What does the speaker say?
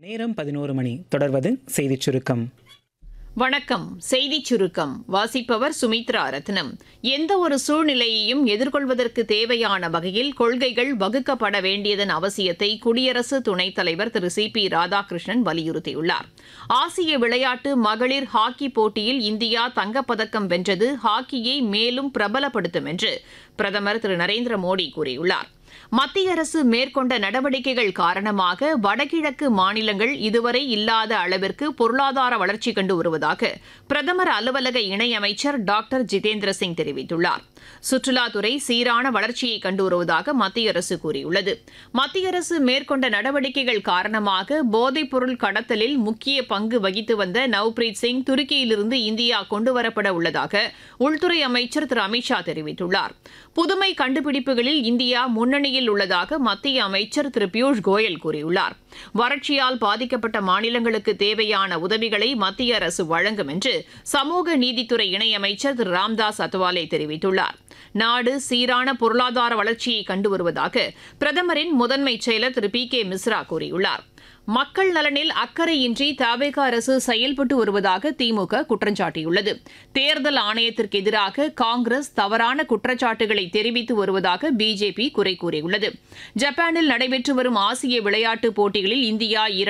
நேரம் பதினோரு மணி தொடர்வது செய்திச் சுருக்கம் வணக்கம் செய்திச் சுருக்கம் வாசிப்பவர் சுமித்ரா ரத்னம் எந்த ஒரு சூழ்நிலையையும் எதிர்கொள்வதற்கு தேவையான வகையில் கொள்கைகள் வகுக்கப்பட வேண்டியதன் அவசியத்தை குடியரசு துணைத் தலைவர் திரு சி பி ராதாகிருஷ்ணன் வலியுறுத்தியுள்ளார் ஆசிய விளையாட்டு மகளிர் ஹாக்கி போட்டியில் இந்தியா தங்கப்பதக்கம் வென்றது ஹாக்கியை மேலும் பிரபலப்படுத்தும் என்று பிரதமர் திரு நரேந்திர மோடி கூறியுள்ளார் மத்திய அரசு மேற்கொண்ட நடவடிக்கைகள் காரணமாக வடகிழக்கு மாநிலங்கள் இதுவரை இல்லாத அளவிற்கு பொருளாதார வளர்ச்சி கண்டு வருவதாக பிரதமர் அலுவலக இணையமைச்சர் டாக்டர் ஜிதேந்திர சிங் தெரிவித்துள்ளார் சுற்றுலாத்துறை சீரான வளர்ச்சியை கண்டு வருவதாக மத்திய அரசு கூறியுள்ளது மத்திய அரசு மேற்கொண்ட நடவடிக்கைகள் காரணமாக போதைப் பொருள் கடத்தலில் முக்கிய பங்கு வகித்து வந்த நவ்பிரீத் சிங் துருக்கியிலிருந்து இந்தியா கொண்டுவரப்பட உள்ளதாக உள்துறை அமைச்சர் திரு அமித்ஷா தெரிவித்துள்ளார் புதுமை கண்டுபிடிப்புகளில் இந்தியா முன்னணியில் உள்ளதாக மத்திய அமைச்சர் திரு பியூஷ் கோயல் கூறியுள்ளார் வறட்சியால் பாதிக்கப்பட்ட மாநிலங்களுக்கு தேவையான உதவிகளை மத்திய அரசு வழங்கும் என்று சமூக நீதித்துறை இணையமைச்சர் திரு ராம்தாஸ் அத்வாலே தெரிவித்துள்ளார் நாடு சீரான பொருளாதார வளர்ச்சியை கண்டு வருவதாக பிரதமரின் முதன்மை செயலர் திரு பி கே மிஸ்ரா கூறியுள்ளார் மக்கள் நலனில் அக்கறையின்றி தவேக அரசு செயல்பட்டு வருவதாக திமுக குற்றம் சாட்டியுள்ளது தேர்தல் ஆணையத்திற்கு எதிராக காங்கிரஸ் தவறான குற்றச்சாட்டுகளை தெரிவித்து வருவதாக பிஜேபி குறை கூறியுள்ளது ஜப்பானில் நடைபெற்று வரும் ஆசிய விளையாட்டுப் போட்டிகளில் இந்தியா